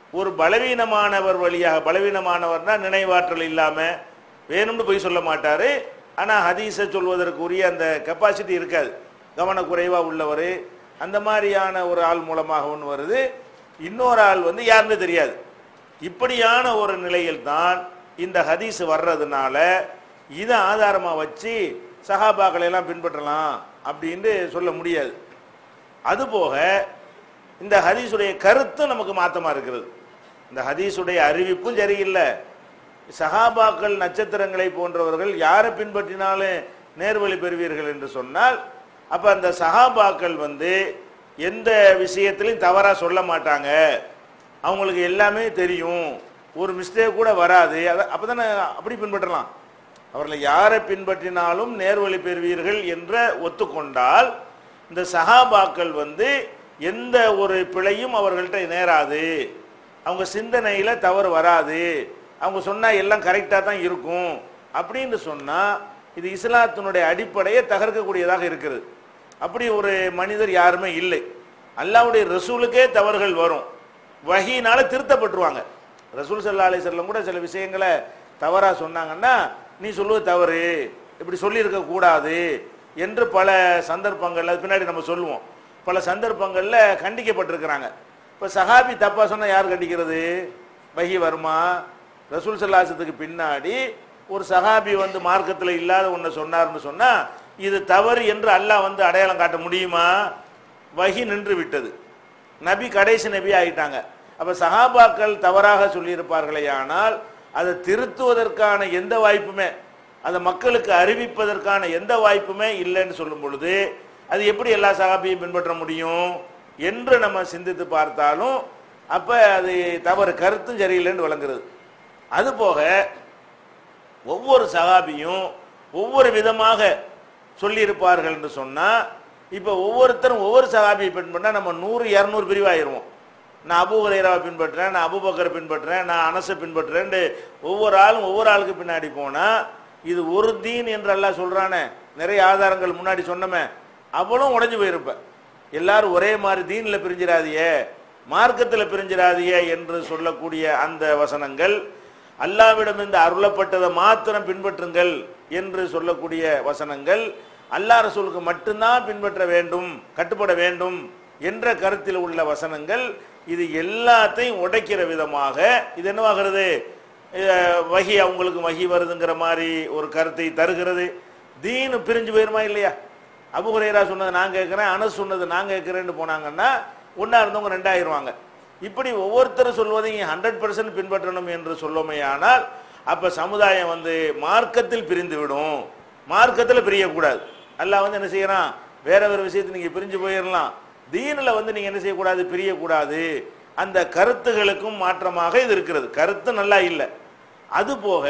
ஒரு பலவீனமானவர் வழியாக பலவீனமானவர்னா நினைவாற்றல் இல்லாம வேணும்னு போய் சொல்ல மாட்டாரு ஆனா ஹதீஸை சொல்வதற்குரிய அந்த கெப்பாசிட்டி இருக்காது கவனக்குறைவா உள்ளவர் அந்த மாதிரியான ஒரு ஆள் மூலமாக ஒன்று வருது இன்னொரு ஆள் வந்து யாருன்னு தெரியாது இப்படியான ஒரு நிலையில் தான் இந்த ஹதீஸ் வர்றதுனால இதை ஆதாரமா வச்சு சஹாபாக்களை எல்லாம் பின்பற்றலாம் அப்படின்னு சொல்ல முடியாது அதுபோக இந்த ஹதீஸுடைய கருத்தும் நமக்கு மாத்தமா இருக்கிறது இந்த ஹதீஸுடைய அறிவிப்பும் சரியில்லை சஹாபாக்கள் நட்சத்திரங்களை போன்றவர்கள் யாரை பின்பற்றினாலும் நேர்வழி பெறுவீர்கள் என்று சொன்னால் அப்ப அந்த சஹாபாக்கள் வந்து எந்த விஷயத்திலையும் தவறா சொல்ல மாட்டாங்க அவங்களுக்கு எல்லாமே தெரியும் ஒரு மிஸ்டேக் கூட வராது அத அப்பதானே அப்படி பின்பற்றலாம் அவர்களை யாரை பின்பற்றினாலும் நேர்வழி பெறுவீர்கள் என்ற ஒத்துக்கொண்டால் இந்த சஹாபாக்கள் வந்து எந்த ஒரு பிழையும் அவர்கள்ட்ட நேராது அவங்க சிந்தனையில தவறு வராது அவங்க சொன்னா எல்லாம் கரெக்டா தான் இருக்கும் அப்படின்னு சொன்னா இது இஸ்லாத்தினுடைய அடிப்படையை தகர்க்கக்கூடியதாக இருக்கிறது அப்படி ஒரு மனிதர் யாருமே இல்லை அல்லாவுடைய ரசூலுக்கே தவறுகள் வரும் வகியினால திருத்தப்பட்டுருவாங்க ரசூல் சல்லா அலி கூட சில விஷயங்களை தவறா சொன்னாங்கன்னா நீ சொல்லுவது தவறு இப்படி சொல்லியிருக்க கூடாது என்று பல சந்தர்ப்பங்கள்ல அது பின்னாடி நம்ம சொல்லுவோம் பல சந்தர்ப்பங்கள்ல கண்டிக்கப்பட்டிருக்கிறாங்க இப்ப சஹாபி தப்பா சொன்னா யார் கண்டிக்கிறது வகி வருமா ரசூல் சல்லாசத்துக்கு பின்னாடி ஒரு சஹாபி வந்து மார்க்கத்தில் இல்லாத ஒன்றை சொன்னார்னு சொன்னா இது தவறு என்று அல்லாஹ் வந்து அடையாளம் காட்ட முடியுமா வகி நின்று விட்டது நபி கடைசி நபி ஆயிட்டாங்க அப்ப சஹாபாக்கள் தவறாக சொல்லியிருப்பார்களே ஆனால் அதை திருத்துவதற்கான எந்த வாய்ப்புமே அதை மக்களுக்கு அறிவிப்பதற்கான எந்த வாய்ப்புமே இல்லைன்னு சொல்லும் பொழுது அது எப்படி எல்லா சஹாபியும் பின்பற்ற முடியும் என்று நம்ம சிந்தித்து பார்த்தாலும் அப்ப அது தவறு கருத்தும் சரியில்லைன்னு விளங்குறது அதுபோக ஒவ்வொரு சகாபியும் ஒவ்வொரு விதமாக சொல்லியிருப்பார்கள் என்று சொன்னா இப்போ ஒவ்வொருத்தரும் ஒவ்வொரு சகாபியை பின்பற்றா நம்ம நூறு இரநூறு பிரிவாயிருவோம் நான் அபு ஹுரைராவை பின்பற்றுறேன் நான் அபுபக்கரை பின்பற்றுறேன் நான் அனசை பின்பற்றுறேன் ஒவ்வொரு ஆளும் ஒவ்வொரு ஆளுக்கு பின்னாடி போனா இது ஒரு தீன் என்று அல்லாஹ் சொல்றானே நிறைய ஆதாரங்கள் முன்னாடி சொன்னமே அவளும் உடைஞ்சு போயிருப்ப எல்லாரும் ஒரே மாதிரி தீன்ல பிரிஞ்சிடாதியே மார்க்கத்தில் பிரிஞ்சிடாதியே என்று சொல்லக்கூடிய அந்த வசனங்கள் அல்லாவிடமிருந்து அருளப்பட்டதை மாத்திரம் பின்பற்றுங்கள் என்று சொல்லக்கூடிய வசனங்கள் அல்லாஹ் ரசூலுக்கு மட்டும்தான் பின்பற்ற வேண்டும் கட்டுப்பட வேண்டும் என்ற கருத்தில் உள்ள வசனங்கள் இது எல்லாத்தையும் உடைக்கிற விதமாக இது என்னவாகிறது அஹ், வகி அவங்களுக்கு வகி வருதுங்கிற மாதிரி ஒரு கருத்தை தருகிறது தீனு பிரிஞ்சு போயிருமா இல்லையா அபுகுரேரா சொன்னது நான் கேட்குறேன் அனஸ் சொன்னது நான் கேட்குறேன்னு போனாங்கன்னா ஒன்றா இருந்தவங்க ரெண்டாயிருவாங்க இப்படி ஒவ்வொருத்தரும் சொல்வதையும் ஹண்ட்ரட் பர்சன்ட் பின்பற்றணும் என்று சொல்லமையானால் அப்ப சமுதாயம் வந்து மார்க்கத்தில் பிரிந்து விடும் மார்க்கத்தில் பிரியக்கூடாது அல்லாஹ் வந்து என்ன செய்யறான் வேற வேற விஷயத்தை நீங்க பிரிஞ்சு போயிடலாம் தீனில் வந்து நீங்க என்ன செய்யக்கூடாது பிரியக்கூடாது அந்த கருத்துகளுக்கும் மாற்றமாக இது இருக்கிறது கருத்து நல்லா இல்லை அது போக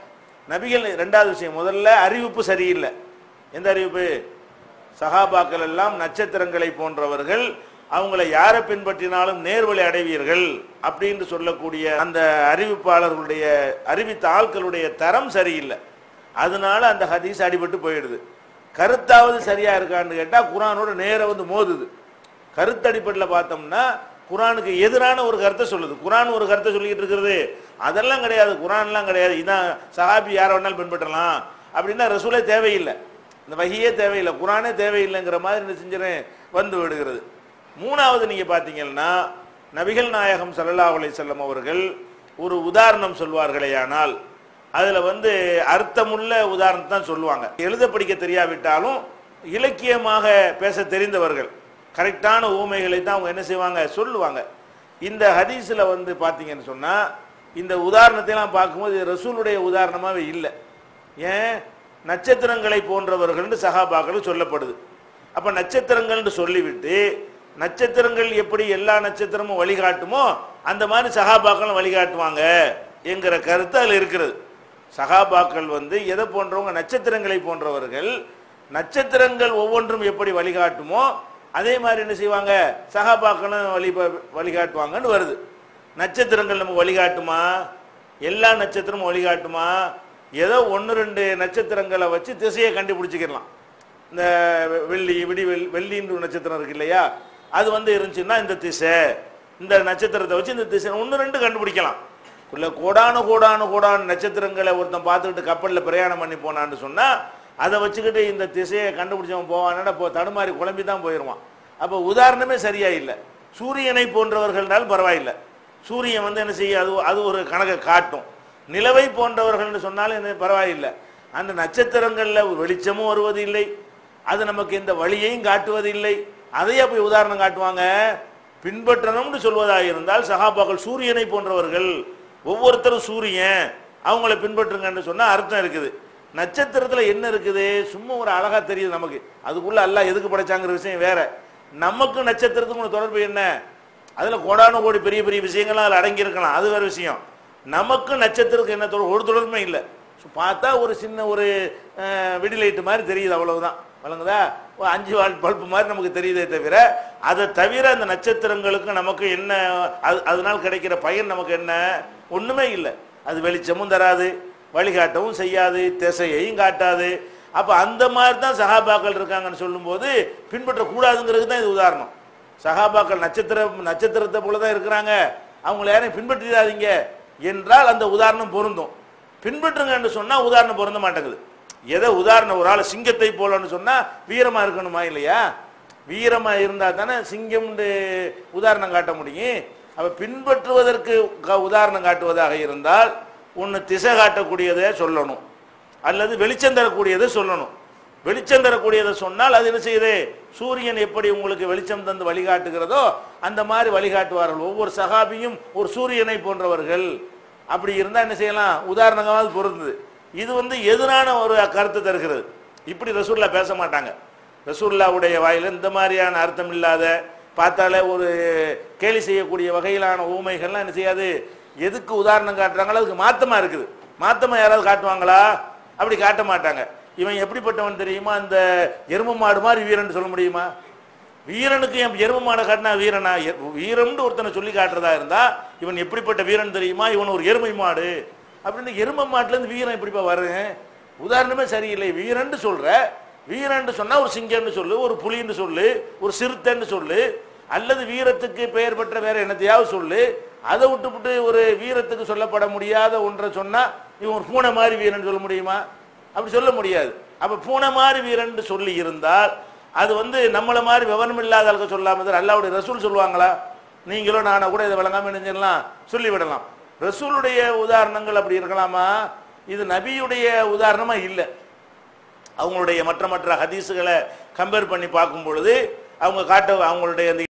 நபிகள் ரெண்டாவது விஷயம் முதல்ல அறிவிப்பு சரியில்லை எந்த அறிவிப்பு சகாபாக்கள் எல்லாம் நட்சத்திரங்களை போன்றவர்கள் அவங்களை யாரை பின்பற்றினாலும் நேர்வழி அடைவீர்கள் அப்படின்னு சொல்லக்கூடிய அந்த அறிவிப்பாளர்களுடைய அறிவித்த ஆட்களுடைய தரம் சரியில்லை அதனால அந்த ஹதீஸ் அடிபட்டு போயிடுது கருத்தாவது சரியா இருக்கான்னு கேட்டா குரானோட நேர வந்து மோதுது கருத்து அடிப்படையில் பார்த்தோம்னா குரானுக்கு எதிரான ஒரு கருத்தை சொல்லுது குரான் ஒரு கருத்தை சொல்லிட்டு இருக்கிறது அதெல்லாம் கிடையாது குரான்லாம் கிடையாது இதான் சஹாபி யாரை வேணாலும் பின்பற்றலாம் அப்படின்னா ரசூலே தேவையில்லை இந்த வகியே தேவையில்லை குரானே தேவையில்லைங்கிற மாதிரி என்ன செஞ்சிடறேன் வந்து விடுகிறது மூணாவது நீங்க பார்த்தீங்கன்னா நபிகள் நாயகம் ஸல்லல்லாஹு அலைஹி வஸல்லம் அவர்கள் ஒரு உதாரணம் சொல்வார்களேயானால் அதுல வந்து அர்த்தமுள்ள உதாரணத்தை தான் சொல்லுவாங்க எழுத படிக்க தெரியாவிட்டாலும் இலக்கியமாக பேச தெரிந்தவர்கள் கரெக்டான ஊமைகளை தான் அவங்க என்ன செய்வாங்க சொல்லுவாங்க இந்த ஹதீஸ்ல வந்து பார்த்தீங்கன்னு சொன்னா இந்த உதாரணத்தை எல்லாம் பார்க்கும்போது இது ரசூலுடைய உதாரணமாவே இல்லை ஏன் நட்சத்திரங்களை போன்றவர்கள் சகாபாக்கள் சொல்லப்படுது அப்ப நட்சத்திரங்கள்னு சொல்லிவிட்டு நட்சத்திரங்கள் எப்படி எல்லா நட்சத்திரமும் வழிகாட்டுமோ அந்த மாதிரி சகாபாக்களும் வழிகாட்டுவாங்க என்கிற கருத்து அதில் இருக்கிறது சகாபாக்கள் வந்து எதை போன்றவங்க நட்சத்திரங்களை போன்றவர்கள் நட்சத்திரங்கள் ஒவ்வொன்றும் எப்படி வழிகாட்டுமோ அதே மாதிரி என்ன செய்வாங்க சகாபாக்களும் வழி வழிகாட்டுவாங்கன்னு வருது நட்சத்திரங்கள் நமக்கு வழிகாட்டுமா எல்லா நட்சத்திரமும் வழிகாட்டுமா ஏதோ ஒன்று ரெண்டு நட்சத்திரங்களை வச்சு திசையை கண்டுபிடிச்சிக்கலாம் இந்த வெள்ளி விடி வெள் வெள்ளின்ற நட்சத்திரம் இருக்கு இல்லையா அது வந்து இருந்துச்சுன்னா இந்த திசை இந்த நட்சத்திரத்தை வச்சு இந்த திசை ஒன்று ரெண்டு கண்டுபிடிக்கலாம் இல்ல கோடானு கோடானு கோடானு நட்சத்திரங்களை ஒருத்தன் பார்த்துக்கிட்டு கப்பலில் பிரயாணம் பண்ணி போனான்னு சொன்னா அதை வச்சுக்கிட்டு இந்த திசையை கண்டுபிடிச்சவன் போவானா இப்போ தடுமாறி குழம்பி தான் போயிடுவான் அப்போ உதாரணமே சரியா இல்லை சூரியனை போன்றவர்கள்னாலும் பரவாயில்லை சூரியன் வந்து என்ன செய்ய அது அது ஒரு கணக்கை காட்டும் நிலவை போன்றவர்கள்னு சொன்னாலும் என்ன பரவாயில்லை அந்த நட்சத்திரங்களில் வெளிச்சமும் வருவதில்லை அது நமக்கு எந்த வழியையும் காட்டுவதில்லை அதையே போய் உதாரணம் காட்டுவாங்க பின்பற்றணும்னு சொல்வதாக இருந்தால் சகாபாக்கள் சூரியனை போன்றவர்கள் ஒவ்வொருத்தரும் சூரியன் அவங்கள பின்பற்றுங்கன்னு சொன்னா அர்த்தம் இருக்குது நட்சத்திரத்துல என்ன இருக்குது சும்மா ஒரு அழகா தெரியுது நமக்கு அதுக்குள்ள அல்லாஹ் எதுக்கு படைச்சாங்கிற விஷயம் வேற நமக்கு நட்சத்திரத்துக்கும் தொடர்பு என்ன அதுல கோடானு கோடி பெரிய பெரிய விஷயங்கள்லாம் அதுல அடங்கி இருக்கலாம் அது வேற விஷயம் நமக்கு நட்சத்திரத்துக்கு என்ன தொடர்பு ஒரு தொடர்புமே இல்லை So, பார்த்தா ஒரு சின்ன ஒரு விடிலைட்டு மாதிரி தெரியுது அவ்வளவுதான் வழங்குதா ஒரு அஞ்சு வால் பல்பு மாதிரி நமக்கு தெரியுதே தவிர அதை தவிர அந்த நட்சத்திரங்களுக்கு நமக்கு என்ன அது அதனால் கிடைக்கிற பயன் நமக்கு என்ன ஒண்ணுமே இல்லை அது வெளிச்சமும் தராது வழிகாட்டவும் செய்யாது திசையையும் காட்டாது அப்ப அந்த மாதிரி தான் சகாபாக்கள் இருக்காங்கன்னு சொல்லும்போது பின்பற்றக்கூடாதுங்கிறது தான் இது உதாரணம் சகாபாக்கள் நட்சத்திரம் நட்சத்திரத்தை போல தான் இருக்கிறாங்க அவங்கள யாரையும் பின்பற்றிடாதீங்க என்றால் அந்த உதாரணம் பொருந்தும் பின்பற்றுங்கன்னு சொன்னா உதாரணம் பொருந்த மாட்டேங்குது எதை உதாரணம் ஒரு ஆள் சிங்கத்தை போலன்னு சொன்னா வீரமா இருக்கணுமா இல்லையா வீரமா இருந்தா தானே சிங்கம்னு உதாரணம் காட்ட முடியும் அப்ப பின்பற்றுவதற்கு க- உதாரணம் காட்டுவதாக இருந்தால் ஒன்று திசை காட்டக்கூடியதை சொல்லணும் அல்லது வெளிச்சம் தரக்கூடியதை சொல்லணும் வெளிச்சம் தரக்கூடியதை சொன்னால் அது என்ன செய்யுது சூரியன் எப்படி உங்களுக்கு வெளிச்சம் தந்து வழிகாட்டுகிறதோ அந்த மாதிரி வழிகாட்டுவார்கள் ஒவ்வொரு சகாபியும் ஒரு சூரியனை போன்றவர்கள் அப்படி இருந்தா என்ன செய்யலாம் உதாரணமாவது பொருந்தது இது வந்து எதிரான ஒரு கருத்து தருகிறது இப்படி ரசூல்லா பேச மாட்டாங்க ரசூல்லாவுடைய வாயில இந்த மாதிரியான அர்த்தம் இல்லாத பார்த்தாலே ஒரு கேலி செய்யக்கூடிய வகையிலான ஊமைகள்லாம் என்ன செய்யாது எதுக்கு உதாரணம் காட்டுறாங்களோ அதுக்கு மாத்தமா இருக்குது மாத்தமா யாராவது காட்டுவாங்களா அப்படி காட்ட மாட்டாங்க இவன் எப்படிப்பட்டவன் தெரியுமா அந்த எருமை மாடு மாதிரி வீரன் சொல்ல முடியுமா வீரனுக்கு என் எருமை மாடை காட்டினா வீரனா எ- வீரம்னு ஒருத்தனை சொல்லி காட்டுறதா இருந்தா இவன் எப்படிப்பட்ட வீரன் தெரியுமா இவன் ஒரு எருமை மாடு அப்படின்னு எருமை மாட்டுல இருந்து வீரன் எப்படிப்பா வருங்க உதாரணமே சரியில்லை வீரன்னு சொல்ற வீரன்னு சொன்னா ஒரு சிங்கம்னு சொல்லு ஒரு புலின்னு சொல்லு ஒரு சிறுத்தைன்னு சொல்லு அல்லது வீரத்துக்கு பெயர் பெற்ற வேற என்னத்தையாவது சொல்லு அதை விட்டுவிட்டு ஒரு வீரத்துக்கு சொல்லப்பட முடியாத ஒன்றை சொன்னா இவன் ஒரு பூனை மாதிரி வீரன் சொல்ல முடியுமா அப்படி சொல்ல முடியாது அப்ப பூனை மாதிரி வீரன் சொல்லி இருந்தால் அது வந்து நம்மள மாதிரி விவரம் இல்லாத ஆளுக்கு சொல்லாம இருந்தா அல்லாவுடைய ரசூல் சொல்லுவாங்களா நீங்களும் நானும் கூட இதை விளங்காம நினைச்சிடலாம் சொல்லிவிடலாம் ரசூலுடைய உதாரணங்கள் அப்படி இருக்கலாமா இது நபியுடைய உதாரணமா இல்லை அவங்களுடைய மற்ற மற்ற ஹதீஸுகளை கம்பேர் பண்ணி பார்க்கும் பொழுது அவங்க காட்ட அவங்களுடைய அந்த